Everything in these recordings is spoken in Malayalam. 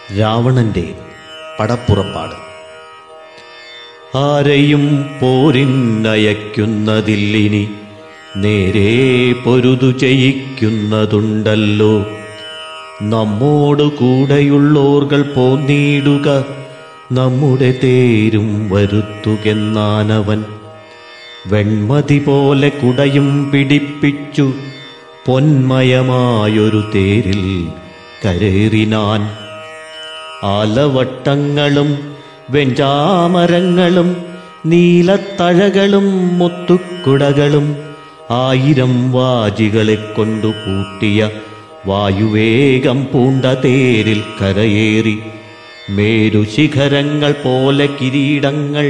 രാവണന്റെ പടപ്പുറപ്പാട് ആരെയും പോരിന്നയക്കുന്നതില്ലിനി നേരെ പൊരുതു ചെയ്യിക്കുന്നതുണ്ടല്ലോ നമ്മോട് കൂടെയുള്ളോർകൾ പോന്നീടുക നമ്മുടെ തേരും വരുത്തുകെന്നാനവൻ വെൺമതി പോലെ കുടയും പിടിപ്പിച്ചു പൊന്മയമായൊരു തേരിൽ കരേറിനാൻ ആലവട്ടങ്ങളും വെഞ്ചാമരങ്ങളും നീലത്തഴകളും മുത്തുക്കുടകളും ആയിരം വാജികളെ കൊണ്ടു പൂട്ടിയ വായുവേഗം പൂണ്ട തേരിൽ കരയേറി മേരുശിഖരങ്ങൾ പോലെ കിരീടങ്ങൾ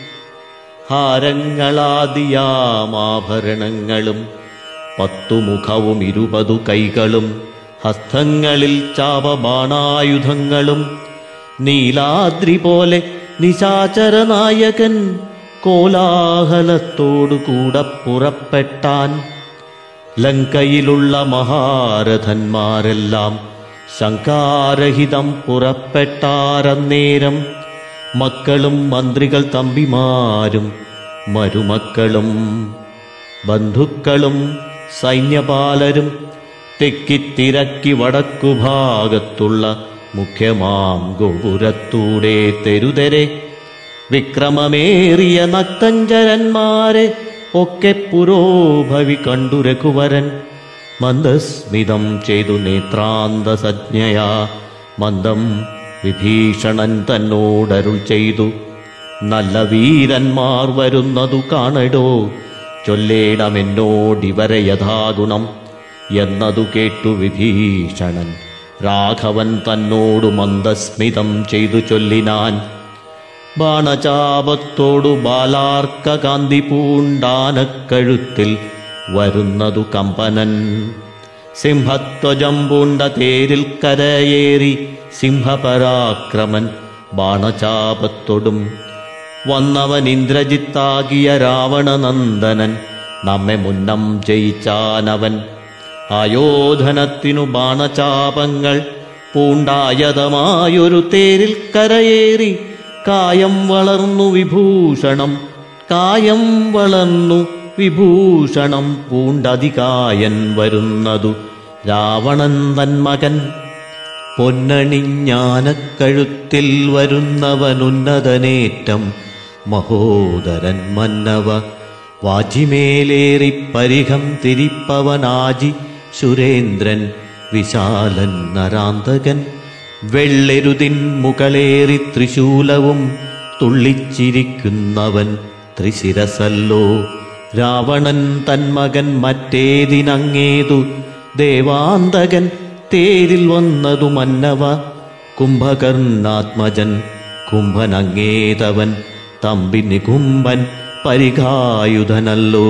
ഹാരങ്ങളാദിയാമാഭരണങ്ങളും പത്തുമുഖവും ഇരുപതു കൈകളും ഹസ്തങ്ങളിൽ ചാപബാണായുധങ്ങളും നീലാദ്രി പോലെ നിശാചരനായകൻ കോലാഹലത്തോടു കൂടെ പുറപ്പെട്ടാൻ ലങ്കയിലുള്ള മഹാരഥന്മാരെല്ലാം ശങ്കാരഹിതം പുറപ്പെട്ടാരന്നേരം മക്കളും മന്ത്രികൾ തമ്പിമാരും മരുമക്കളും ബന്ധുക്കളും സൈന്യപാലരും തെക്കിത്തിരക്കി വടക്കുഭാഗത്തുള്ള മുഖ്യമാം ഗോപുരത്തൂടെ തെരുതെരെ വിക്രമമേറിയ നക്തഞ്ചരന്മാരെ ഒക്കെ പുരോഭവി കണ്ടു രഘുവരൻ മന്ദസ്മിതം ചെയ്തു നേത്രാന്തസജ്ഞയാ മന്ദം വിഭീഷണൻ തന്നോടരുൾ ചെയ്തു നല്ല വീരന്മാർ വരുന്നതു കാണടോ ചൊല്ലേണമെന്നോടിവരെ യഥാഗുണം എന്നതു കേട്ടു വിഭീഷണൻ രാഘവൻ തന്നോടു മന്ദസ്മിതം ചെയ്തു ചൊല്ലിനാൻ ബാണചാപത്തോടു ബാലാർക്ക കാന്തി പൂണ്ടാനക്കഴുത്തിൽ വരുന്നതു കമ്പനൻ സിംഹത്വജം പൂണ്ട തേരിൽ കരയേറി സിംഹപരാക്രമൻ ബാണചാപത്തൊടും വന്നവൻ ഇന്ദ്രജിത്താകിയ രാവണനന്ദനൻ നമ്മെ മുന്നം ജയിച്ചാനവൻ ആയോധനത്തിനു ബാണചാപങ്ങൾ പൂണ്ടായതമായൊരു തേരിൽ കരയേറി കായം വളർന്നു വിഭൂഷണം കായം വളർന്നു വിഭൂഷണം പൂണ്ടതികായൻ വരുന്നതു രാവണൻ തൻ മകൻ പൊന്നണിഞ്ഞാനക്കഴുത്തിൽ വരുന്നവനുന്നതനേറ്റം മഹോദരൻ മന്നവ വാജിമേലേറി പരിഹം തിരിപ്പവനാജി സുരേന്ദ്രൻ വിശാലൻ നരാന്തകൻ വെള്ളെരുതിൻ മുകളേറി ത്രിശൂലവും തുള്ളിച്ചിരിക്കുന്നവൻ ത്രിശിരസല്ലോ രാവണൻ തന്മകൻ മറ്റേതിനങ്ങേതു ദേവാന്തകൻ തേരിൽ വന്നതു മന്നവ കുംഭകർണാത്മജൻ കുംഭനങ്ങേതവൻ തമ്പി നികുംബൻ പരിഘായുധനല്ലോ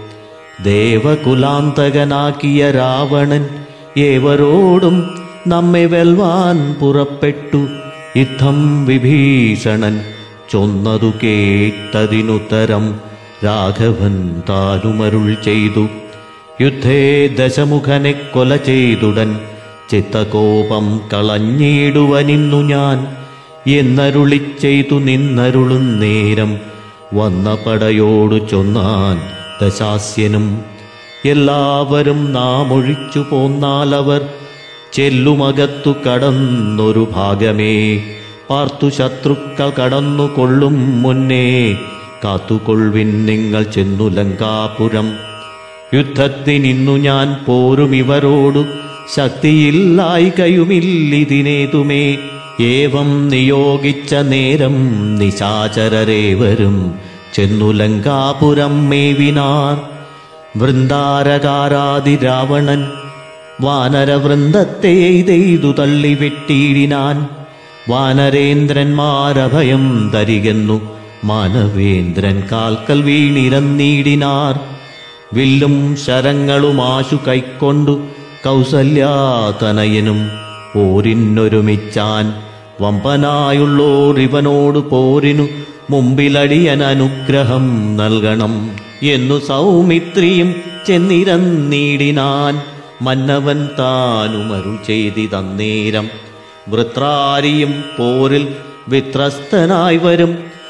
ദേവകുലാന്തകനാക്കിയ രാവണൻ ഏവരോടും നമ്മെ വെൽവാൻ പുറപ്പെട്ടു യുദ്ധം വിഭീഷണൻ ചൊന്നതു കേട്ടതിനുത്തരം രാഘവൻ താനുമരുൾ ചെയ്തു യുദ്ധേ ദശമുഖനെ കൊല ചെയ്തുടൻ ചിത്തകോപം കളഞ്ഞിടുവനിന്നു ഞാൻ എന്നരുളി ചെയ്തു നിന്നരുളും നേരം വന്ന പടയോടു ചൊന്നാൻ ദശാസ്യനും എല്ലാവരും നാം ഒഴിച്ചു പോന്നാലവർ ചെല്ലുമകത്തു കടന്നൊരു ഭാഗമേ പാർത്തു ശത്രുക്കൾ കടന്നു കൊള്ളും മുന്നേ കാത്തുകൊള്ളുവിൻ നിങ്ങൾ ചെന്നു ലങ്കാപുരം യുദ്ധത്തിനിന്നു ഞാൻ പോരും ഇവരോടു ശക്തിയില്ലായി കയുമില്ലിതിനേതുമേ ഏവം നിയോഗിച്ച നേരം നിശാചരരേവരും ചെന്നു ലങ്കാപുരം മേവിനാർ വൃന്ദാരകാരാതി രാവണൻ വാനരവൃന്ദത്തെ എയ്തെയ്തു തള്ളി വെട്ടിയിടിനാൻ വാനരേന്ദ്രന്മാരഭയം തരികെന്നു മാനവേന്ദ്രൻ കാൽക്കൽ വീണിരന്നീടിനാർ വില്ലും ശരങ്ങളും ആശു കൈക്കൊണ്ടു കൗസല്യാതനയനും പോരിനൊരുമിച്ചാൻ വമ്പനായുള്ളോർ ഇവനോട് പോരിനു മുമ്പിലടിയൻ അനുഗ്രഹം നൽകണം എന്നു സൗമിത്രിയും ചെന്നിരന്നീടിനാൻ മന്നവൻ താനുമരു ചെയ്തി തന്നേരം വൃത്രാരിയും പോരിൽ വിത്രസ്തനായി വരും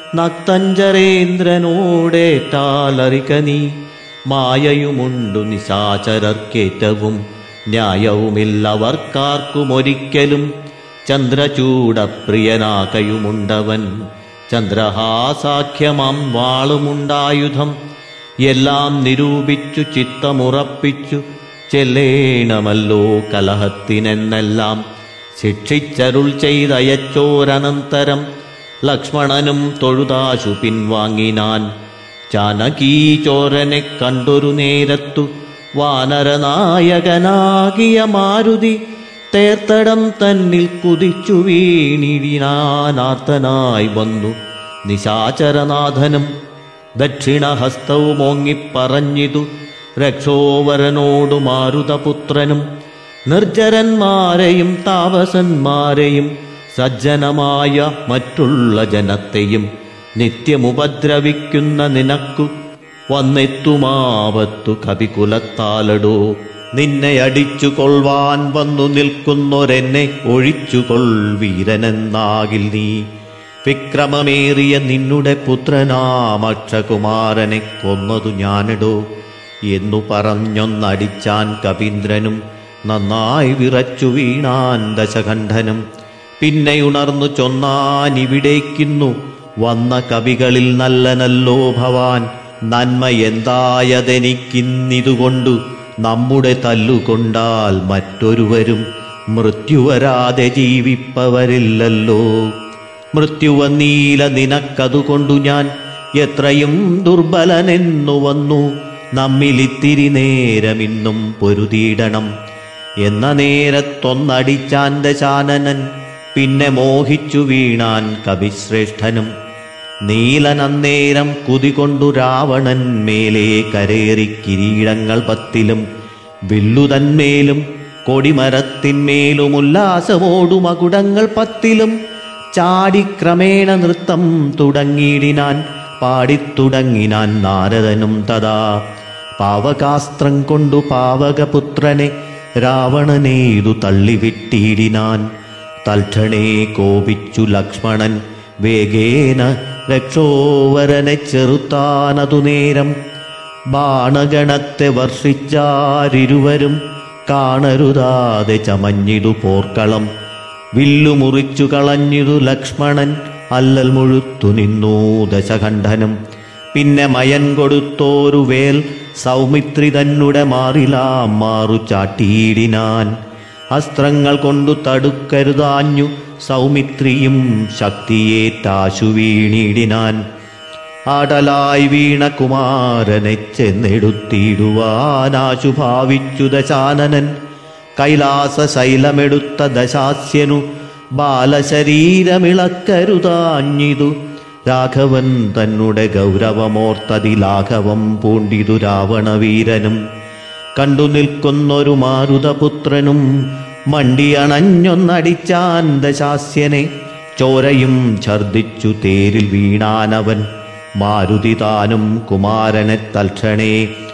നക്തഞ്ചരേന്ദ്രനോടേറ്റാലറിക നീ മായയുമുണ്ടു നിശാചരർക്കേറ്റവും ന്യായവുമില്ലവർക്കാർക്കുമൊരിക്കലും ചന്ദ്രചൂടപ്രിയനാകയുമുണ്ടവൻ ചന്ദ്രഹാസാഖ്യമാം വാളുമുണ്ടായുധം എല്ലാം നിരൂപിച്ചു ചിത്തമുറപ്പിച്ചു ചെല്ലേണമല്ലോ കലഹത്തിനെന്നെല്ലാം ശിക്ഷിച്ചരുൾ ചെയ്തയച്ചോരനന്തരം ലക്ഷ്മണനും തൊഴുതാശു പിൻവാങ്ങിനാൻ ജാനകീചോരനെ കണ്ടൊരു നേരത്തു വാനരനായകനാകിയ മാരുതി തേർത്തടം തന്നിൽ കുതിച്ചു വീണിടിനാനാർത്തനായി വന്നു നിശാചരനാഥനും ദക്ഷിണഹസ്തവും ഓങ്ങിപ്പറഞ്ഞിതു രക്ഷോവരനോടു മാരുതപുത്രനും നിർജരന്മാരെയും താപസന്മാരെയും സജ്ജനമായ മറ്റുള്ള ജനത്തെയും നിത്യമുപദ്രവിക്കുന്ന നിനക്കു വന്നെത്തുമാവത്തു കവികുലത്താലടോ നിന്നെ അടിച്ചു കൊള്ളുവാൻ വന്നു നിൽക്കുന്നൊരെന്നെ ഒഴിച്ചുകൊൾ വീരനെന്നാകിൽ നീ വിക്രമമേറിയ നിന്നുടെ പുത്രനാമക്ഷകുമാരനെ കൊന്നതു ഞാനിടോ എന്നു പറഞ്ഞൊന്നടിച്ചാൻ കവീന്ദ്രനും നന്നായി വിറച്ചു വീണാൻ ദശകണ്ഠനും പിന്നെ ഉണർന്നു ചൊന്നാനിവിടേക്കുന്നു വന്ന കവികളിൽ നല്ലനല്ലോ ഭവാൻ നന്മ എന്തായതെനിക്കിന്നിതുകൊണ്ടു നമ്മുടെ തല്ലുകൊണ്ടാൽ മറ്റൊരുവരും മൃത്യുവരാതെ ജീവിപ്പവരില്ലല്ലോ മൃത്യുവന്നീല നിനക്കതുകൊണ്ടു ഞാൻ എത്രയും ദുർബലനെന്നു വന്നു നമ്മിലിത്തിരി നേരമിന്നും പൊരുതിയിടണം എന്ന നേരത്തൊന്നടിച്ചാൻ ദശാനനൻ പിന്നെ മോഹിച്ചു വീണാൻ കവിശ്രേഷ്ഠനും നീലനന്നേരം കുതികൊണ്ടു രാവണൻ മേലെ കരേറി കിരീടങ്ങൾ പത്തിലും വില്ലുതന്മേലും കൊടിമരത്തിന്മേലും ഉല്ലാസമോടു മകുടങ്ങൾ പത്തിലും ചാടിക്രമേണ നൃത്തം തുടങ്ങിയിടിനാൻ പാടിത്തുടങ്ങിനാൻ നാരദനും തഥാ പാവകാസ്ത്രം കൊണ്ടു പാവകപുത്രനെ രാവണനേതു തള്ളിവിട്ടിടിനാൻ തൽക്ഷണേ കോപിച്ചു ലക്ഷ്മണൻ വേഗേന രക്ഷോവരനെ ചെറുത്താനതു നേരം ബാണഗണത്തെ വർഷിച്ചാരിരുവരും കാണരുതാതെ ചമഞ്ഞിതു പോർക്കളം വില്ലു മുറിച്ചു കളഞ്ഞിതു ലക്ഷ്മണൻ അല്ലൽ മുഴുത്തു നിന്നു ദശകണ്ഠനും പിന്നെ മയൻ കൊടുത്തോരു വേൽ സൗമിത്രി തന്നുടെ മാറിലാം മാറു ചാട്ടിയിടിനാൻ അസ്ത്രങ്ങൾ കൊണ്ടു തടുക്കരുതാഞ്ഞു സൗമിത്രിയും ശക്തിയേറ്റാശു വീണിടിനാൻ ആടലായി വീണ കുമാരനെ ചെന്നെടുത്തിടുവാനാശു ഭാവിച്ചു ദശാനനൻ കൈലാസ ശൈലമെടുത്ത ദശാസ്യനു ബാലശരീരമിളക്കരുതാഞ്ഞിതു രാഘവൻ തന്നെ ഗൗരവമോർത്തതി ലാഘവം പൂണ്ടിതു രാവണവീരനും കണ്ടു നിൽക്കുന്നൊരു മാരുതപുത്രനും മണ്ടിയണഞ്ഞൊന്നടിച്ചാൻ ദശാസ്യനെ ചോരയും ഛർദിച്ചു തേരിൽ വീണാനവൻ മാരുതി താനും കുമാരനെ തൽക്ഷണേ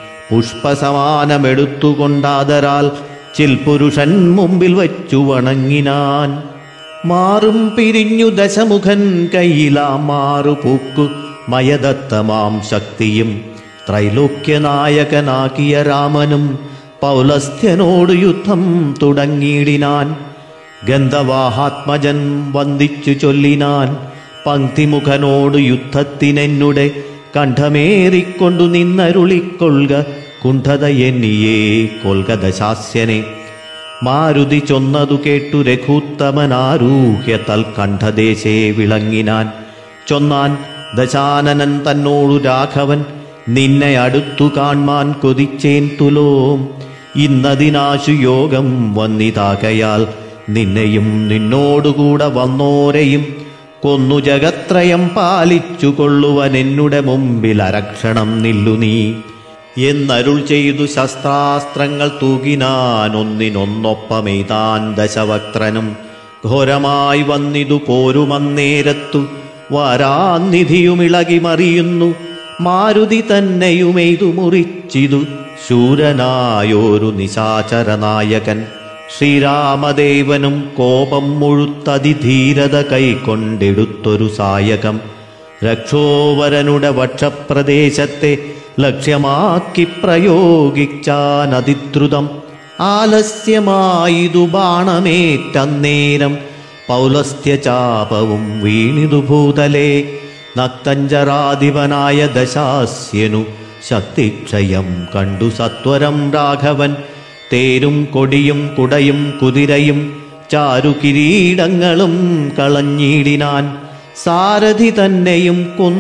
പുഷ്പസമാനമെടുത്തുകൊണ്ടാദരാൽ ചിൽപുരുഷൻ മുമ്പിൽ വച്ചു വണങ്ങിനാൻ മാറും പിരിഞ്ഞു ദശമുഖൻ കയ്യിലാ മാറു പൂക്കു മയദത്തമാം ശക്തിയും ത്രൈലോക്യനായകനാക്കിയ രാമനും പൗലസ്ഥ്യനോട് യുദ്ധം തുടങ്ങിയിടിനാൻ ഗന്ധവാഹാത്മജൻ വന്ദിച്ചു ചൊല്ലിനാൻ പങ്ക്തിമുഖനോട് യുദ്ധത്തിനെന്നുടെ കണ്ഠമേറിക്കൊണ്ടു നിന്നരുളിക്കൊള്ളുക കുണ്ഠത എന്നിയേ കൊൽക ദശാസ്യനെ മാരുതി ചൊന്നതു കേട്ടു രഘുത്തമനാരൂഹ്യ തൽകണ്ഠദേശേ വിളങ്ങിനാൻ ചൊന്നാൻ ദശാനനൻ തന്നോടു രാഘവൻ നിന്നെ അടുത്തു കാൺമാൻ കൊതിച്ചേൻ തുലോം ഇന്നതിനാശു യോഗം വന്നിതാകയാൽ നിന്നെയും നിന്നോടുകൂടെ വന്നോരെയും കൊന്നു ജഗത്രയം പാലിച്ചു കൊള്ളുവൻ എന്നുടെ മുമ്പിൽ അരക്ഷണം നില്ലു നീ എന്നരുൾ ചെയ്തു ശസ്ത്രാസ്ത്രങ്ങൾ തൂകിനാൻ ഒന്നിനൊന്നൊപ്പമെയ്താൻ ദശവക്ത്രനും ഘോരമായി വന്നിതു പോരുമന്നേരത്തു വാരാനിധിയുമിളകി മറിയുന്നു മാരുതി തന്നെയുമെയ്തു മുറിച്ചിതു ശൂരനായോരു നിശാചരനായകൻ ശ്രീരാമദേവനും കോപം മുഴുത്തതിധീരത കൈക്കൊണ്ടെടുത്തൊരു സായകം രക്ഷോവരനുടെ വക്ഷപ്രദേശത്തെ ലക്ഷ്യമാക്കി പ്രയോഗിച്ചാനതിദ്രുതം ആലസ്യമായിതു ബാണമേറ്റന്നേരം പൗലസ്ത്യചാപവും വീണിതു ഭൂതലേ നക്തഞ്ചരാധിപനായ ദശാസ്യനു ശക്തിക്ഷയം കണ്ടു സത്വരം രാഘവൻ തേരും കൊടിയും കുടയും കുതിരയും ചാരുകിരീടങ്ങളും കളഞ്ഞിടിനാൻ സാരഥി തന്നെയും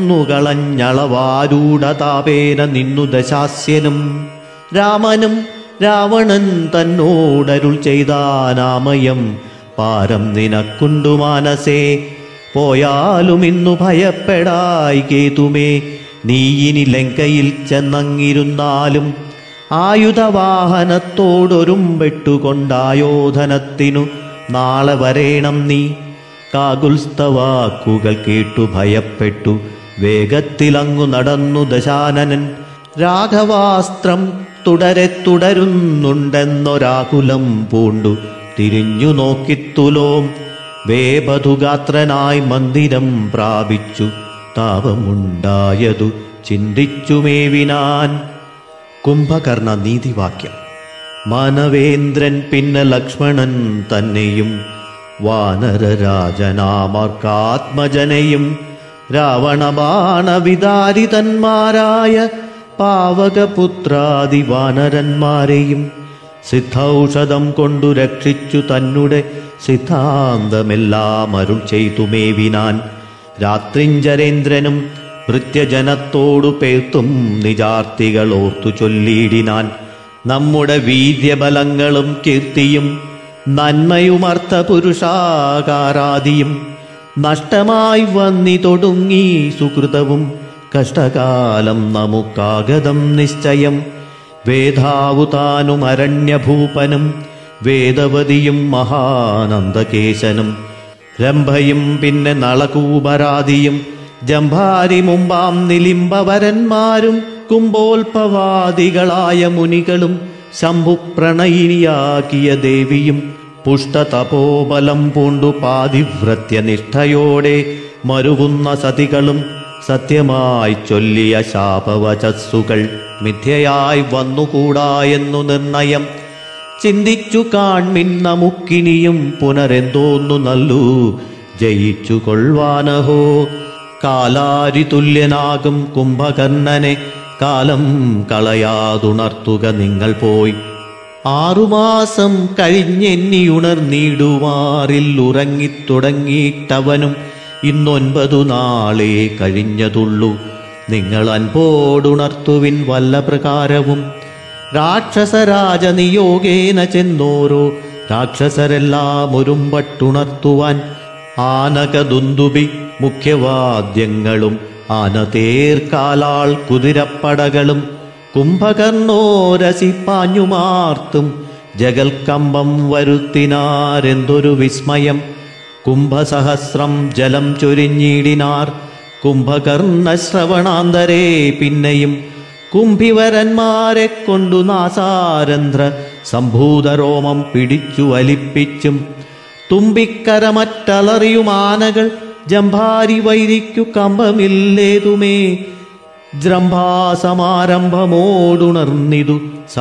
കൊന്നുകളഞ്ഞളവാരൂഢതാപേന നിന്നു ദശാസ്യനും രാമനും രാവണൻ തന്നോടരുൾ ചെയ്താനാമയം പാരം നിനക്കുണ്ടു മാനസേ പോയാലും ഇന്നു ഭയപ്പെടായി കേതുമേ നീയിനി ലങ്കയിൽ ചെന്നങ്ങിരുന്നാലും ആയുധവാഹനത്തോടൊരുമ്പെട്ടുകൊണ്ടായോധനത്തിനു നാളെ വരേണം നീ കാകുൽസ്തവാക്കുകൾ കേട്ടു ഭയപ്പെട്ടു വേഗത്തിലങ്ങു നടന്നു ദശാനനൻ രാഘവാസ്ത്രം തുടരെ തുടരുന്നുണ്ടെന്നൊരാകുലം പൂണ്ടു തിരിഞ്ഞു നോക്കിത്തുലോം വേപതുഗാത്രനായി മന്ദിരം പ്രാപിച്ചു താപമുണ്ടായതു ചിന്തിച്ചുമേവിനാൻ കുംഭകർണ നീതിവാക്യം മാനവേന്ദ്രൻ പിന്നെ ലക്ഷ്മണൻ തന്നെയും വാനരരാജനാമർക്കാത്മജനെയും രാവണബാണവിതാരിതന്മാരായ പാവകപുത്രാദി വാനരന്മാരെയും സിദ്ധൌഷധം കൊണ്ടു രക്ഷിച്ചു തന്നെ സിദ്ധാന്തമെല്ലാം അരുൾ ചെയ്തു മേവിനാൻ രാത്രിഞ്ചരേന്ദ്രനും ഭൃത്യജനത്തോടു പേർത്തും നിജാർത്തികൾ ഓർത്തു ചൊല്ലിയിടിനാൻ നമ്മുടെ വീര്യബലങ്ങളും കീർത്തിയും നന്മയുമർത്ഥ പുരുഷാകാരാദിയും നഷ്ടമായി വന്നി തൊടുങ്ങി സുഹൃതവും കഷ്ടകാലം നമുക്കാഗതം നിശ്ചയം വേദാവുതാനും അരണ്യഭൂപനും വേദവതിയും മഹാനന്ദകേശനും രംഭയും പിന്നെ നളകൂപരാദിയും ജംഭാരി മുമ്പാം നിലിംബവരന്മാരും കുംഭോൽപവാദികളായ മുനികളും ശംഭുപ്രണയിനിയാക്കിയ ദേവിയും പുഷ്ടതപോബലം പൂണ്ടു പാതിവ്രത്യനിഷ്ഠയോടെ മരുകുന്ന സതികളും സത്യമായി ചൊല്ലിയ ശാപവചസ്സുകൾ മിഥ്യയായി വന്നുകൂടാ എന്നു നിർണയം ചിന്തിച്ചു കാൺമിൻ നമുക്കിനിയും പുനരെന്തോന്നു നല്ലു ജയിച്ചു കൊള്ളുവാനഹോ കാലാരി തുല്യനാകും കുംഭകർണനെ കാലം കളയാതുണർത്തുക നിങ്ങൾ പോയി ആറുമാസം കഴിഞ്ഞെന്നിയുണർന്നിടുവാറിൽ ഉറങ്ങിത്തുടങ്ങിയിട്ടവനും ഇന്നൊൻപതു നാളെ കഴിഞ്ഞതുള്ളൂ നിങ്ങൾ അൻപോടുണർത്തുവിൻ വല്ല പ്രകാരവും രാക്ഷസരാജ നിയോഗേന ചെന്നോരോ രാക്ഷസരെല്ലാം ഒരുമ്പട്ടുണർത്തുവാൻ ആനകദുന്തുബി മുഖ്യവാദ്യങ്ങളും ആനതേർക്കാലാൾ കുതിരപ്പടകളും കുംഭകർണോരസിപ്പാഞ്ഞുമാർത്തും ജഗൽക്കമ്പം വരുത്തിനാരെന്തൊരു വിസ്മയം കുംഭസഹസ്രം ജലം ചൊരിഞ്ഞിടിനാർ കുംഭകർണശ്രവണാന്തരേ പിന്നെയും കുംഭിവരന്മാരെ കൊണ്ടു നാസാരന്ധ്ര സംഭൂതരോമം പിടിച്ചു വലിപ്പിച്ചും തുമ്പിക്കരമറ്റലറിയുമാനകൾ ജംഭാരി വൈരിക്കു കമ്പമില്ലേതുമേ ജംഭാസമാരംഭമോടുണർന്നിതു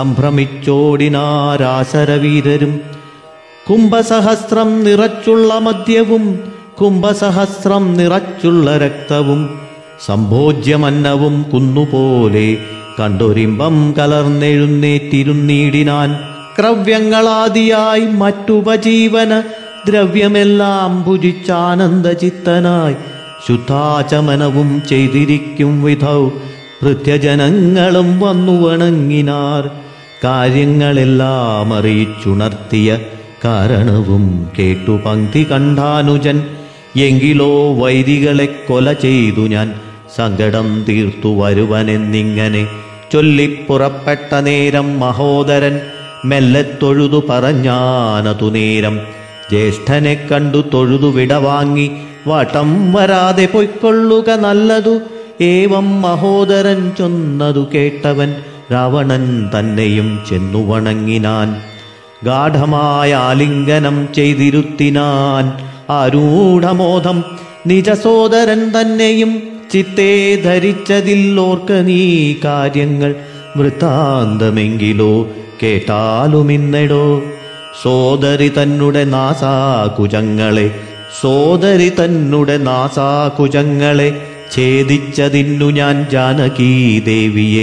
സംഭ്രമിച്ചോടിനാരാശരവീരരും കുംഭസഹസ്രം നിറച്ചുള്ള മദ്യവും കുംഭസഹസ്രം നിറച്ചുള്ള രക്തവും സംഭോജ്യമന്നവും കുന്നുപോലെ കണ്ടൊരിമ്പം കലർന്നെഴുന്നേറ്റിരുന്നീടിനാൻ ക്രവ്യങ്ങളാദിയായി മറ്റുപജീവന ദ്രവ്യമെല്ലാം ഭുജിച്ചാനന്ദചിത്തനായി ശുദ്ധാചമനവും ചെയ്തിരിക്കും വിധൗ ഭൃത്യജനങ്ങളും വന്നു വണങ്ങിനാർ കാര്യങ്ങളെല്ലാം അറിയിച്ചുണർത്തിയ കാരണവും കേട്ടു പങ്ക്തി കണ്ടാനുജൻ എങ്കിലോ വൈരികളെ കൊല ചെയ്തു ഞാൻ സങ്കടം തീർത്തു വരുവനെന്നിങ്ങനെ ചൊല്ലിപ്പുറപ്പെട്ട നേരം മഹോദരൻ മെല്ലെ തൊഴുതു പറഞ്ഞാനതു നേരം ജ്യേഷ്ഠനെ കണ്ടു തൊഴുതു വിടവാങ്ങി വട്ടം വരാതെ പൊയ്ക്കൊള്ളുക നല്ലതു ഏവം മഹോദരൻ ചൊന്നതു കേട്ടവൻ രാവണൻ തന്നെയും ചെന്നു വണങ്ങിനാൻ ഗാഠമായ ആലിംഗനം ചെയ്തിരുത്തിനാൻ ആരൂഢമോധം നിജസോദരൻ തന്നെയും ചിത്തേ ധരിച്ചതില്ലോർക്ക നീ കാര്യങ്ങൾ വൃത്താന്തമെങ്കിലോ കേട്ടാലുമിന്നെടോ സോദരി തന്നുടെ നാസാകുജങ്ങളെ സോദരി തന്നുടെ നാസാകുജങ്ങളെ ഛേദിച്ചതിന്നു ഞാൻ ജാനകീ ദേവിയെ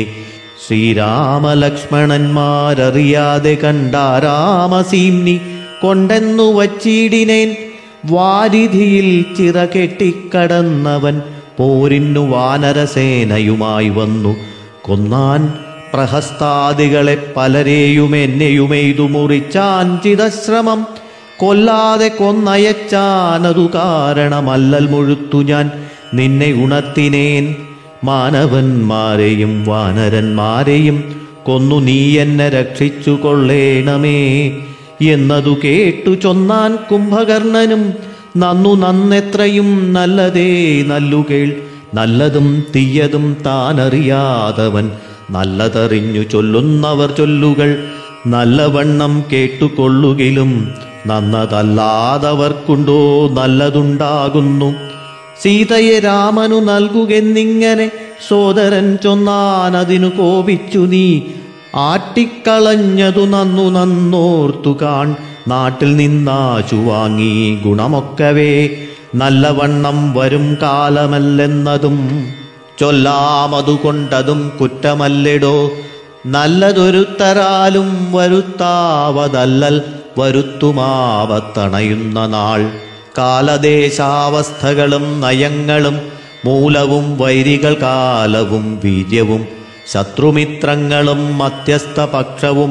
ശ്രീരാമലക്ഷ്മണന്മാരറിയാതെ കണ്ടാരാമസീംനി കൊണ്ടെന്നു വച്ചിടിനേൻ വാരിധിയിൽ ചിറ കെട്ടിക്കടന്നവൻ പോരിന്നു വാനരസേനയുമായി വന്നു കൊന്നാൻ പ്രഹസ്താദികളെ പലരെയും എന്നെയുമെയ്തു മുറിച്ചാൻ ചിതശ്രമം കൊല്ലാതെ കൊന്നയച്ചാനതു കാരണമല്ലൽ മുഴുത്തു ഞാൻ നിന്നെ ഉണർത്തിനേൻ മാനവന്മാരെയും വാനരന്മാരെയും കൊന്നു നീ എന്നെ രക്ഷിച്ചു കൊള്ളേണമേ എന്നതു കേട്ടു ചൊന്നാൻ കുംഭകർണനും നന്നു നന്നെത്രയും നല്ലതേ നല്ലുകേൾ നല്ലതും തീയതും താനറിയാതവൻ നല്ലതറിഞ്ഞു ചൊല്ലുന്നവർ ചൊല്ലുകൾ നല്ലവണ്ണം കേട്ടുകൊള്ളുകിലും നന്നതല്ലാതവർക്കുണ്ടോ നല്ലതുണ്ടാകുന്നു സീതയെ രാമനു നൽകുകെന്നിങ്ങനെ സോദരൻ ചൊന്നാൻ അതിനു കോപിച്ചു നീ ആട്ടിക്കളഞ്ഞതു നന്നു നന്നോർത്തു കാൺ നാട്ടിൽ നിന്നാശു വാങ്ങി ഗുണമൊക്കവേ നല്ലവണ്ണം വരും കാലമല്ലെന്നതും ചൊല്ലാമതുകൊണ്ടതും കുറ്റമല്ലെടോ നല്ലതൊരുത്തരാലും വരുത്താവതല്ലൽ വരുത്തുമാവത്തണയുന്ന നാൾ കാലദേശാവസ്ഥകളും നയങ്ങളും മൂലവും വൈരികൾ കാലവും വീര്യവും ശത്രുമിത്രങ്ങളും മധ്യസ്ഥ പക്ഷവും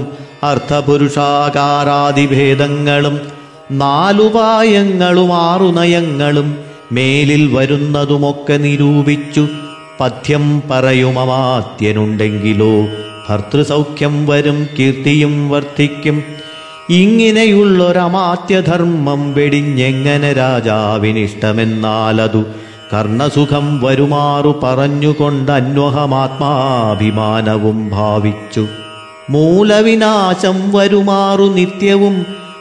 അർത്ഥപുരുഷാകാരാദിഭേദങ്ങളും നാലുപായങ്ങളും ആറു നയങ്ങളും മേലിൽ വരുന്നതുമൊക്കെ നിരൂപിച്ചു പഥ്യം പറയുമമാത്യനുണ്ടെങ്കിലോ ഭർത്തൃസൗഖ്യം വരും കീർത്തിയും വർദ്ധിക്കും ഇങ്ങനെയുള്ളൊരമാത്യധർമ്മം വെടിഞ്ഞെങ്ങനെ രാജാവിനിഷ്ടമെന്നാലതു കർണസുഖം വരുമാറു പറഞ്ഞുകൊണ്ട് അന്വഹമാത്മാഭിമാനവും ഭാവിച്ചു മൂലവിനാശം വരുമാറു നിത്യവും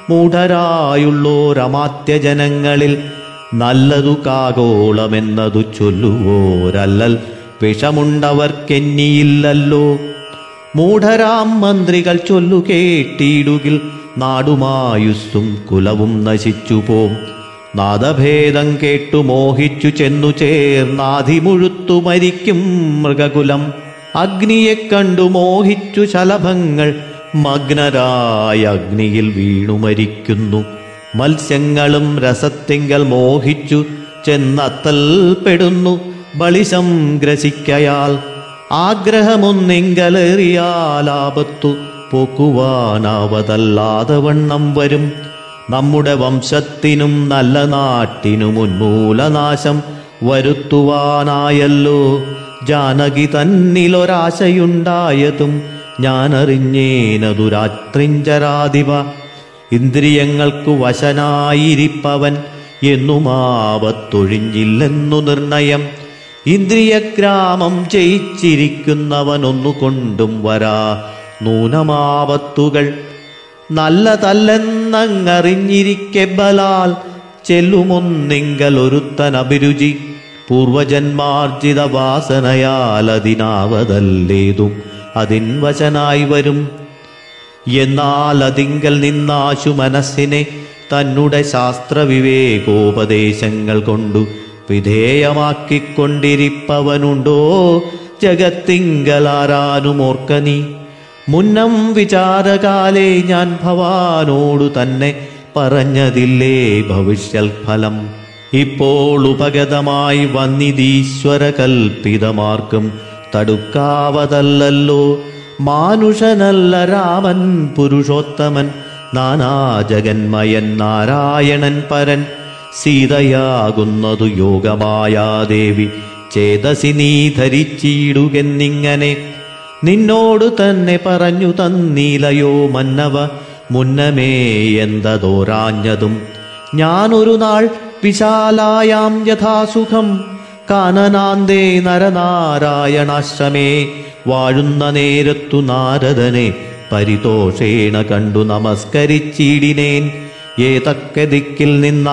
മൂഢരായുള്ളോരമാത്യജനങ്ങളിൽ നല്ലതു കാഗോളമെന്നതു ചൊല്ലുവോരല്ലൽ വിഷമുണ്ടവർക്കെന്നിയില്ലല്ലോ മൂഢരാം മന്ത്രികൾ ചൊല്ലു കേട്ടിടുകിൽ നാടുമായുസ്സും കുലവും നശിച്ചു പോം നാദഭേദം കേട്ടു മോഹിച്ചു ചെന്നു ചേർന്നാധിമുഴുത്തു മരിക്കും മൃഗകുലം അഗ്നിയെ കണ്ടു മോഹിച്ചു ശലഭങ്ങൾ മഗ്നരായ അഗ്നിയിൽ വീണു മരിക്കുന്നു മത്സ്യങ്ങളും രസത്തിങ്കൽ മോഹിച്ചു ചെന്നത്തൽപ്പെടുന്നു ബളിശം ഗ്രസിക്കയാൽ ആഗ്രഹമൊന്നെങ്കലേറിയാലാപത്തു പോക്കുവാനാവതല്ലാതെ വണ്ണം വരും നമ്മുടെ വംശത്തിനും നല്ല നാട്ടിനും ഉന്മൂലനാശം വരുത്തുവാനായല്ലോ ജാനകി തന്നിലൊരാശയുണ്ടായതും ഞാനറിഞ്ഞേനതു രാത്രിഞ്ചരാധിപ ഇന്ദ്രിയങ്ങൾക്കു വശനായിരിപ്പവൻ എന്നുമാവത്തൊഴിഞ്ഞില്ലെന്നു നിർണയം ഇന്ദ്രിയഗ്രാമം ജയിച്ചിരിക്കുന്നവനൊന്നുകൊണ്ടും വരാ നൂനമാവത്തുകൾ നല്ലതല്ലെന്നങ്ങറിഞ്ഞിരിക്കെ ബലാൽ ചെല്ലുമൊന്നിങ്കൽ ഒരുത്തൻ അഭിരുചി പൂർവജന്മാർജിത വാസനയാൽ അതിനാവതല്ലേതും അതിൻ വശനായി വരും എന്നാൽ അതിങ്കൽ നിന്നാശു മനസ്സിനെ തന്നുടെ ശാസ്ത്രവിവേകോപദേശങ്ങൾ കൊണ്ടു വിധേയമാക്കിക്കൊണ്ടിരിപ്പവനുണ്ടോ ജഗത്തിങ്കലാരാനുമോർക്ക നീ മുന്നം വിചാരകാലേ ഞാൻ ഭവാനോടു തന്നെ പറഞ്ഞതില്ലേ ഭവിഷ്യൽ ഫലം ഇപ്പോൾ ഉപഗതമായി വന്നിതീശ്വര കൽപ്പിതമാർക്കും തടുക്കാവതല്ലോ മാനുഷനല്ല രാമൻ പുരുഷോത്തമൻ നാനാജഗന്മയൻ നാരായണൻ പരൻ സീതയാകുന്നതു യോഗമായാദേവി ചേതസി നീ ധരിച്ചിടുകെന്നിങ്ങനെ നിന്നോടു തന്നെ പറഞ്ഞു തന്നീലയോ മന്നവ മുന്നമേ എന്തതോരാഞ്ഞതും ഞാനൊരു നാൾ വിശാലായാം യഥാസുഖം കാനനാന്തേ നരനാരായണാശ്രമേ വാഴുന്ന നേരത്തു നാരദനെ പരിതോഷേണ കണ്ടു നമസ്കരിച്ചിടിനേൻ ഏതൊക്കെ ദിക്കിൽ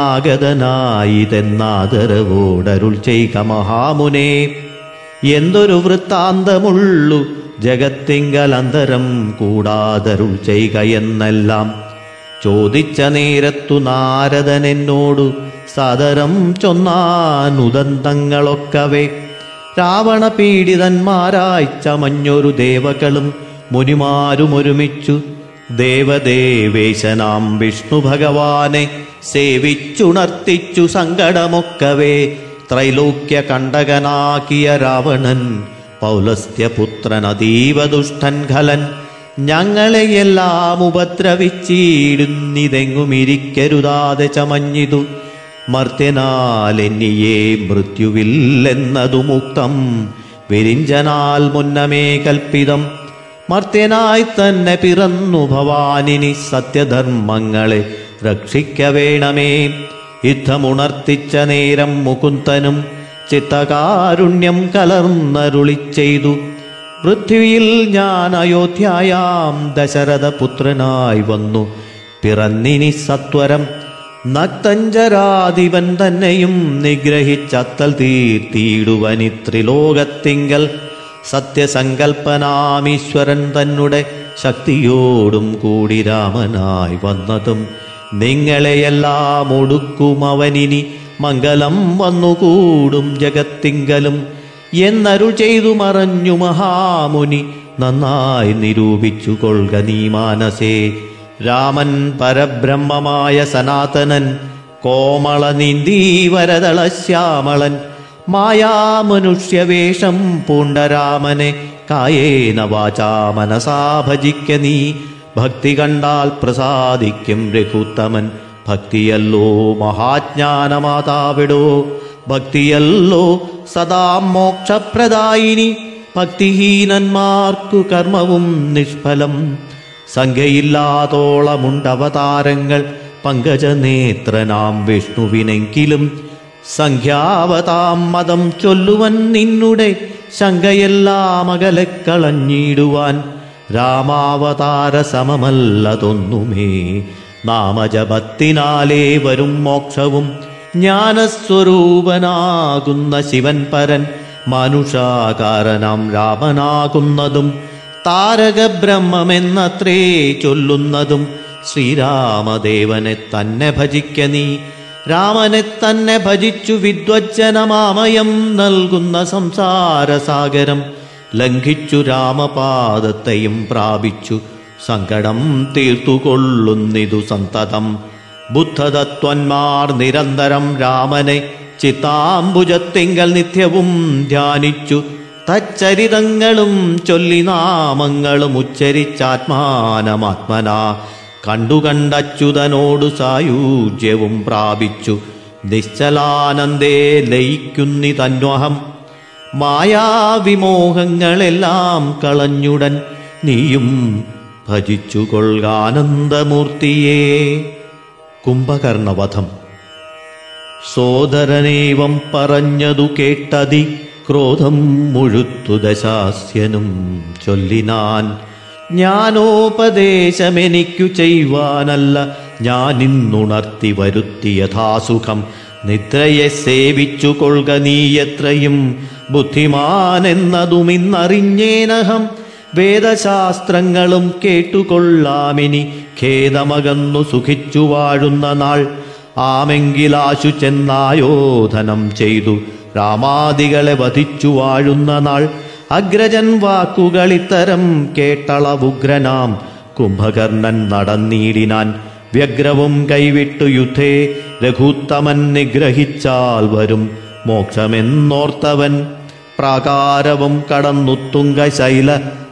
നിന്നാഗതനായിതെന്നാദരവോടരുൾ ചെയ്ക മഹാമുനെ എന്തൊരു വൃത്താന്തമുള്ളു ജഗത്തിങ്കലന്തരം കൂടാതരുൾ ചെയ്ക എന്നെല്ലാം ചോദിച്ച നേരത്തു നാരദൻ എന്നോടു സദരം ചൊന്നാനുദന്തങ്ങളൊക്കവേ രാവണ പീഡിതന്മാരായി ചമഞ്ഞൊരു ദേവകളും മുനിമാരും ഒരുമിച്ചു ദേവദേവേശനാം വിഷ്ണു ഭഗവാനെ സേവിച്ചുണർത്തിച്ചു സങ്കടമൊക്കവേ ത്രൈലോക്യ കണ്ടകനാക്കിയ രാവണൻ പൗലസ്ത്യപുത്രൻ അതീവ ദുഷ്ടൻ ഖലൻ ഞങ്ങളെയെല്ലാം ഉപദ്രവിച്ചിടുന്നിതെങ്ങുമിരിക്കരുതാതെ ചമഞ്ഞിതു മർത്യനാലെന്നിയെ മൃത്യുവില്ലെന്നതു മുക്തം വിരിഞ്ചനാൽ മുന്നമേ കൽപ്പിതം മർത്യനായി തന്നെ പിറന്നു ഭവാനിനി സത്യധർമ്മങ്ങളെ രക്ഷിക്ക വേണമേ യുദ്ധമുണർത്തിച്ച നേരം മുകുന്ദനും ചിത്തകാരുണ്യം കലർന്നരുളി ചെയ്തു പൃഥ്വിയിൽ ഞാൻ അയോധ്യായാം ദശരഥപുത്രനായി വന്നു പിറന്നിനി സത്വരം നക്തഞ്ചരാധിപൻ തന്നെയും നിഗ്രഹിച്ചത്തൽ തീർത്തിയിടുവനി ത്രിലോകത്തിങ്കൽ സത്യസങ്കൽപ്പനാമീശ്വരൻ തന്നെ ശക്തിയോടും കൂടി രാമനായി വന്നതും നിങ്ങളെയെല്ലാം ഒടുക്കും അവനിനി മംഗലം വന്നുകൂടും ജഗത്തിങ്കലും എന്നരുൾ ചെയ്തു മറഞ്ഞു മഹാമുനി നന്നായി നിരൂപിച്ചു കൊള്ളുക നീ മാനസേ രാമൻ പരബ്രഹ്മമായ സനാതനൻ കോമള നീന്തീവരതള ശ്യാമളൻ മായാമനുഷ്യവേഷം പൂണ്ട രാമനെ കായേന വാചാ മനസാ ഭജിക്ക നീ ഭക്തി കണ്ടാൽ പ്രസാദിക്കും രഘുത്തമൻ ഭക്തിയല്ലോ മഹാജ്ഞാനമാതാവിടോ ഭക്തിയല്ലോ സദാ മോക്ഷപ്രദായിനി ഭക്തിഹീനന്മാർക്കു കർമ്മവും നിഷ്ഫലം സംഖ്യയില്ലാതോളമുണ്ടവതാരങ്ങൾ പങ്കജനേത്രനാം വിഷ്ണുവിനെങ്കിലും സംഖ്യാവതാം മതം ചൊല്ലുവൻ നിന്നുടെ ശങ്കയെല്ലാം അകലെ കളഞ്ഞിടുവാൻ രാമാവതാര സമമല്ലതൊന്നുമേ നാമജപത്തിനാലേ വരും മോക്ഷവും ജ്ഞാനസ്വരൂപനാകുന്ന ശിവൻ പരൻ മനുഷാകാരനാം രാമനാകുന്നതും താരകബ്രഹ്മമെന്നത്രേ ചൊല്ലുന്നതും ശ്രീരാമദേവനെ തന്നെ ഭജിക്ക നീ രാമനെ തന്നെ ഭജിച്ചു വിദ്വജ്ജനമാമയം നൽകുന്ന സംസാരസാഗരം ലംഘിച്ചു രാമപാദത്തെയും പ്രാപിച്ചു സങ്കടം തീർത്തുകൊള്ളുന്നിതു സന്തതം ബുദ്ധതത്വന്മാർ നിരന്തരം രാമനെ ചിത്താംബുജത്തിങ്കൽ നിത്യവും ധ്യാനിച്ചു തച്ചരിതങ്ങളും ചൊല്ലി നാമങ്ങളും ഉച്ചരിച്ചാത്മാനമാത്മന കണ്ടുകണ്ടച്യുതനോടു സായുജ്യവും പ്രാപിച്ചു നിശ്ചലാനന്ദേ ലയിക്കുന്നിതന്വഹം മായാവിമോഹങ്ങളെല്ലാം കളഞ്ഞുടൻ നീയും ഭജിച്ചു കൊൾകാനന്ദമൂർത്തിയേ കുംഭകർണവധം സോദരനേവം പറഞ്ഞതു കേട്ടതി ക്രോധം മുഴുത്തു ദശാസ്യനും ചൊല്ലിനാൻ ജ്ഞാനോപദേശമെനിക്കു ചെയ്യുവാനല്ല ഞാനിന്നുണർത്തി വരുത്തി യഥാസുഖം നിദ്രയെ സേവിച്ചു കൊള്ളുക നീ എത്രയും ബുദ്ധിമാനെന്നതുമിന്നറിഞ്ഞേനഹം വേദശാസ്ത്രങ്ങളും കേട്ടുകൊള്ളാമിനി ഖേദമകന്നു സുഖിച്ചു വാഴുന്ന നാൾ ആമെങ്കിലാശു ചെന്നായോധനം ചെയ്തു രാമാദികളെ വധിച്ചു വാഴുന്ന നാൾ അഗ്രജൻ വാക്കുകൾ ഇത്തരം കേട്ടളവുഗ്രനാം കുംഭകർണൻ നടന്നീടിനാൻ വ്യഗ്രവും കൈവിട്ടു യുദ്ധേ രഘുത്തമൻ നിഗ്രഹിച്ചാൽ വരും മോക്ഷമെന്നോർത്തവൻ പ്രാകാരവും കടന്നുത്തുങ്ക ശൈല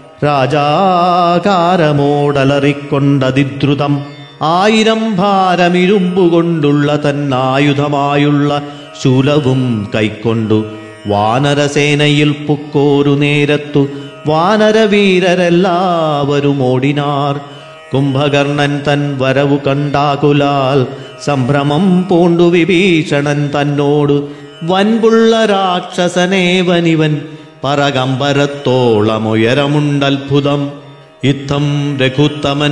രാജാകാരമോടലറിക്കൊണ്ടതിദ്രുതം ആയിരം ഭാരമിരുമ്പുകൊണ്ടുള്ള തന്നായുധമായുള്ള ശൂലവും കൈക്കൊണ്ടു വാനരസേനയിൽ പുക്കോരു നേരത്തു വാനരവീരരെല്ലാവരും ഓടിനാർ കുംഭകർണൻ തൻ വരവു കണ്ടാകുലാൽ സംഭ്രമം പൂണ്ടു വിഭീഷണൻ തന്നോട് വൻപുള്ള രാക്ഷസനേവനിവൻ പറകമ്പരത്തോളമുയരമുണ്ടത്ഭുതം ഇത്തം രഘുത്തമൻ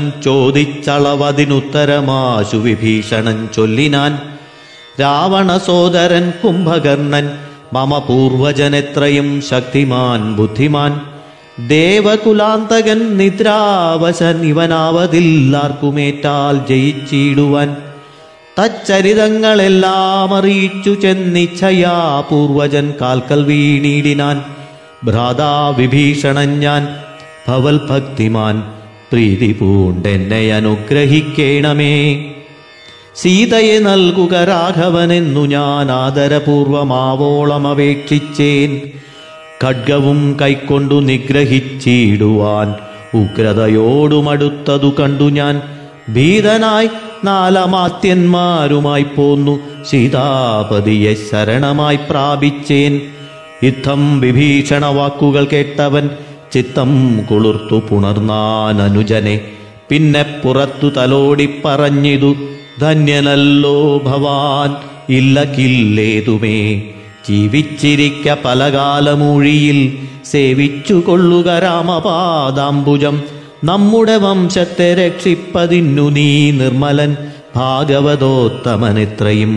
ചോദിച്ചളവതിനുത്തരമാശു വിഭീഷണൻ ചൊല്ലിനാൻ രാവണ സോദരൻ കുംഭകർണൻ മമ പൂർവജനെത്രയും ശക്തിമാൻ ബുദ്ധിമാൻ ദേവകുലാന്തകൻ നിദ്രാവശൻ ഇവനാവതില്ലാർക്കുമേറ്റാൽ ജയിച്ചിടുവാൻ തച്ചരിതങ്ങളെല്ലാം അറിയിച്ചു ചെന്നിച്ഛയാ പൂർവജൻ കാൽക്കൽ വീണിടിനാൻ ഭ്രാതാ വിഭീഷണൻ ഞാൻ ഭവൽ ഭക്തിമാൻ പ്രീതി പൂണ്ടെന്നെ അനുഗ്രഹിക്കേണമേ സീതയെ നൽകുക രാഘവനെന്നു ഞാൻ ആദരപൂർവമാവോളം അപേക്ഷിച്ചേൻ ഖഡ്ഗവും കൈക്കൊണ്ടു നിഗ്രഹിച്ചിടുവാൻ ഉഗ്രതയോടുമടുത്തതു കണ്ടു ഞാൻ ഭീതനായി നാലമാത്യന്മാരുമായി പോന്നു സീതാപതിയെ ശരണമായി പ്രാപിച്ചേൻ ഇത്തം വിഭീഷണ വാക്കുകൾ കേട്ടവൻ ചിത്തം കുളിർത്തു പുണർന്നാൻ അനുജനെ പിന്നെ പുറത്തു തലോടി പറഞ്ഞിതു ധന്യനല്ലോ ഭവാൻ ഇല്ല കില്ലേതുമേ ജീവിച്ചിരിക്ക പലകാലമൂഴിയിൽ സേവിച്ചു കൊള്ളുക രാമപാദാംബുജം നമ്മുടെ വംശത്തെ രക്ഷിപ്പതിന്നു നീ നിർമ്മലൻ ഭാഗവതോത്തമനെത്രയും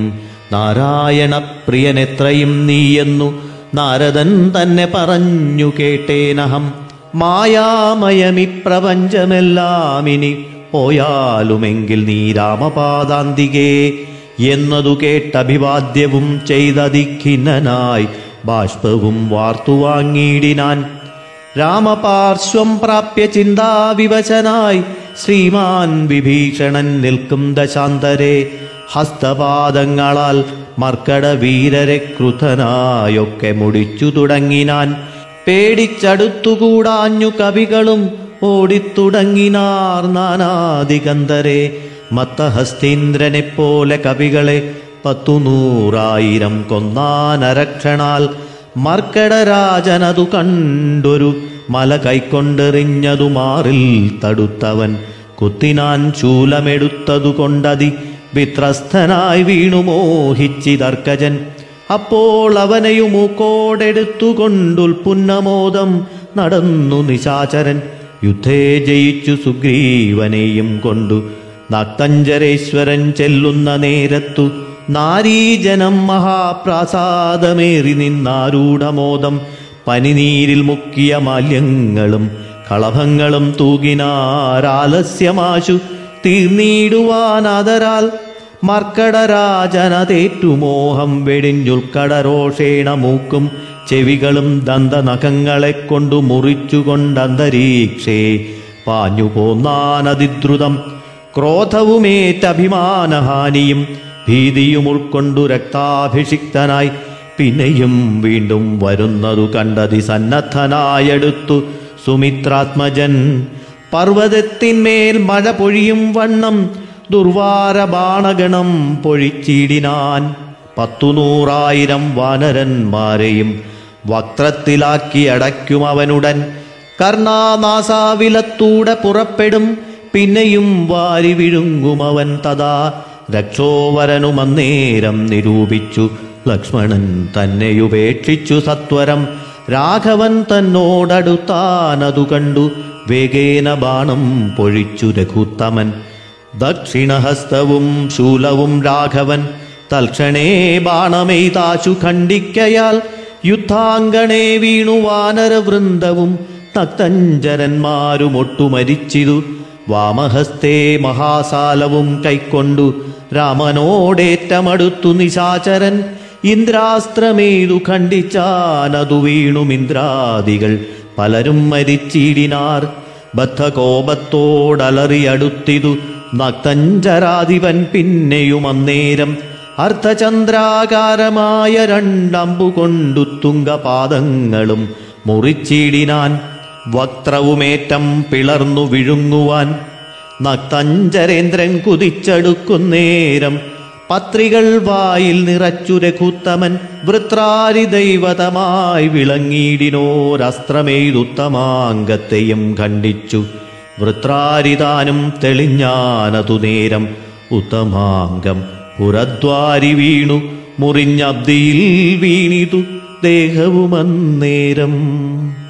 നാരായണപ്രിയനെത്രയും നീയെന്നു നാരദൻ തന്നെ പറഞ്ഞു കേട്ടേനഹം മായാമയമി പ്രപഞ്ചമെല്ലാം ഇനി പോയാലുമെങ്കിൽ നീ രാമപാദാന്തികേ എന്നതു കേട്ടഭിവാദ്യവും ചെയ്തതിഖിന്നനായി ബാഷ്പവും വാർത്തുവാങ്ങിയിടിനാൻ രാമപാർശ്വം പ്രാപ്യ ചിന്താവിവശനായി ശ്രീമാൻ വിഭീഷണൻ നിൽക്കും ദശാന്തരെ ഹസ്തപാദങ്ങളാൽ മർക്കട വീരരെ ക്രുധനായൊക്കെ മുടിച്ചു തുടങ്ങിനാൻ പേടിച്ചടുത്തുകൂടാഞ്ഞു കവികളും ഓടിത്തുടങ്ങിനാർ നാനാദിഗന്ധരെ മത്തഹസ്തീന്ദ്രനെപ്പോലെ കവികളെ പത്തു നൂറായിരം കൊന്നാനരക്ഷണാൽ മർക്കടരാജനതു കണ്ടൊരു മല കൈക്കൊണ്ടെറിഞ്ഞതു മാറിൽ തടുത്തവൻ കുത്തിനാൻ ശൂലമെടുത്തതു കൊണ്ടതി വിത്രസ്തനായി വീണു മോഹിച്ചിതർക്കജൻ അപ്പോൾ അവനെയുമൂക്കോടെടുത്തുകൊണ്ടുൽപുന്നമോദം നടന്നു നിശാചരൻ യുദ്ധേ ജയിച്ചു സുഗ്രീവനെയും കൊണ്ടു നക്തഞ്ചരേശ്വരൻ ചെല്ലുന്ന നേരത്തു നാരീജനം മഹാപ്രാസാദമേറി നിന്നാരൂഢമോദം പനിനീരിൽ മുക്കിയ മാല്യങ്ങളും കളഭങ്ങളും തൂകിനാരാലസ്യമാശു തീർന്നിടുവാനാദരാൽ മർക്കടരാജനതേറ്റുമോഹം വെടിഞ്ഞുൾക്കടരോഷേണ മൂക്കും ചെവികളും ദന്തനഖങ്ങളെ കൊണ്ടു മുറിച്ചുകൊണ്ടന്തരീക്ഷേ പാഞ്ഞു പോന്നാനതിദ്രുതം ക്രോധവുമേറ്റഭിമാനഹാനിയും ഭീതിയും ഉൾക്കൊണ്ടു രക്താഭിഷിക്തനായി പിന്നെയും വീണ്ടും വരുന്നതു കണ്ടതി സന്നദ്ധനായെടുത്തു സുമിത്രാത്മജൻ പർവ്വതത്തിന്മേൽ മഴ പൊഴിയും വണ്ണം ദുർവാര ബാണഗണം പൊഴിച്ചിടിനാൻ പത്തുനൂറായിരം വാനരന്മാരെയും വക്രത്തിലാക്കി അടയ്ക്കും അവനുടൻ കർണാനാസാവിലത്തൂടെ പുറപ്പെടും പിന്നെയും വാരി വിഴുങ്ങും അവൻ തഥാ രക്ഷോവരനുമന്നേരം നിരൂപിച്ചു ലക്ഷ്മണൻ തന്നെയുപേക്ഷിച്ചു സത്വരം രാഘവൻ തന്നോടടുത്താനതു കണ്ടു വേഗേന ബാണം പൊഴിച്ചു രഘുത്തമൻ ദക്ഷിണഹസ്തവും ശൂലവും രാഘവൻ തൽക്ഷണേ ബാണമെയ്താശു ഖണ്ഡിക്കയാൽ യുദ്ധാങ്കണേ വീണു വാനരവൃന്ദവും നക്തഞ്ചരന്മാരുമൊട്ടു മരിച്ചിതു വാമഹസ്തേ മഹാസാലവും കൈക്കൊണ്ടു രാമനോടേറ്റമടുത്തു നിശാചരൻ ഇന്ദ്രാസ്ത്രമേതു ഖണ്ഡിച്ചാനതു വീണുമിന്ദ്രാദികൾ പലരും മരിച്ചിടിനാർ ബദ്ധകോപത്തോടലറിയടുത്തിതു നക്തഞ്ചരാധിപൻ പിന്നെയും അന്നേരം അർദ്ധചന്ദ്രാകാരമായ രണ്ടമ്പു കൊണ്ടു തുങ്കപാദങ്ങളും മുറിച്ചിടിനാൻ വക്രവുമേറ്റം പിളർന്നു വിഴുങ്ങുവാൻ നക്തഞ്ചരേന്ദ്രൻ കുതിച്ചടുക്കുന്നേരം പത്രികൾ വായിൽ നിറച്ചു രഘുത്തമൻ വൃത്രാരി ദൈവതമായി വിളങ്ങിയിടിനോരസ്ത്രമെയ്തുത്തമാങ്കത്തെയും ഖണ്ഡിച്ചു വൃത്രാരിതാനും തെളിഞ്ഞാനതു നേരം ഉത്തമാംഗം പുരദ്വാരി വീണു മുറിഞ്ഞബ്ദിയിൽ വീണിതു ദേഹവുമന്നേരം